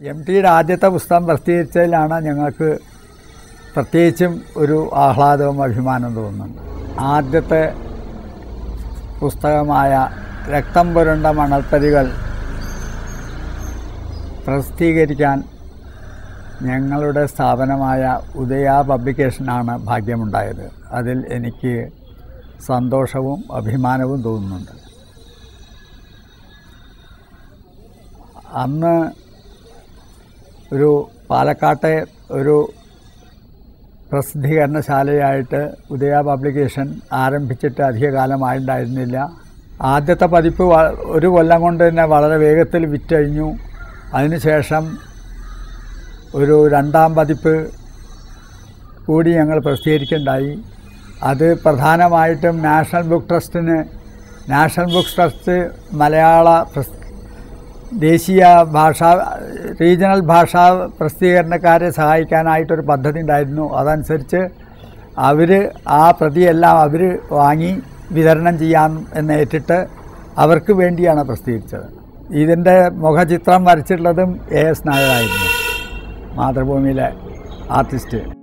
M ടിയുടെ ആദ്യത്തെ പുസ്തകം പ്രസിദ്ധീകരിച്ചതിലാണ് ഞങ്ങൾക്ക് പ്രത്യേകിച്ചും ഒരു ആഹ്ലാദവും അഭിമാനവും തോന്നുന്നുണ്ട് ആദ്യത്തെ പുസ്തകമായ രക്തം പുരണ്ട മണൽപ്പരികൾ പ്രസിദ്ധീകരിക്കാൻ ഞങ്ങളുടെ സ്ഥാപനമായ ഉദയ പബ്ലിക്കേഷനാണ് ഭാഗ്യമുണ്ടായത് അതിൽ എനിക്ക് സന്തോഷവും അഭിമാനവും തോന്നുന്നുണ്ട് അന്ന് ഒരു പാലക്കാട്ടെ ഒരു പ്രസിദ്ധീകരണശാലയായിട്ട് ഉദയ പബ്ലിക്കേഷൻ ആരംഭിച്ചിട്ട് അധിക കാലമായിട്ടുണ്ടായിരുന്നില്ല ആദ്യത്തെ പതിപ്പ് വ- ഒരു കൊല്ലം കൊണ്ട് തന്നെ വളരെ വേഗത്തിൽ വിറ്റഴിഞ്ഞു അതിനുശേഷം ഒരു രണ്ടാം പതിപ്പ് കൂടി ഞങ്ങൾ പ്രസിദ്ധീകരിക്കുകയുണ്ടായി അത് പ്രധാനമായിട്ടും നാഷണൽ ബുക്ക് ട്രസ്റ്റിന് നാഷണൽ ബുക്ക് ട്രസ്റ്റ് മലയാള പ്രസ് ദേശീയ ഭാഷാ റീജിയണൽ ഭാഷാ പ്രസിദ്ധീകരണക്കാരെ സഹായിക്കാനായിട്ടൊരു പദ്ധതി ഉണ്ടായിരുന്നു അതനുസരിച്ച് അവർ ആ പ്രതിയെല്ലാം അവർ വാങ്ങി വിതരണം ചെയ്യാം എന്ന് ഏറ്റിട്ട് അവർക്ക് വേണ്ടിയാണ് പ്രസിദ്ധീകരിച്ചത് ഇതിൻ്റെ മുഖചിത്രം വരച്ചിട്ടുള്ളതും എ എസ് നായരായിരുന്നു മാതൃഭൂമിയിലെ ആർട്ടിസ്റ്റ്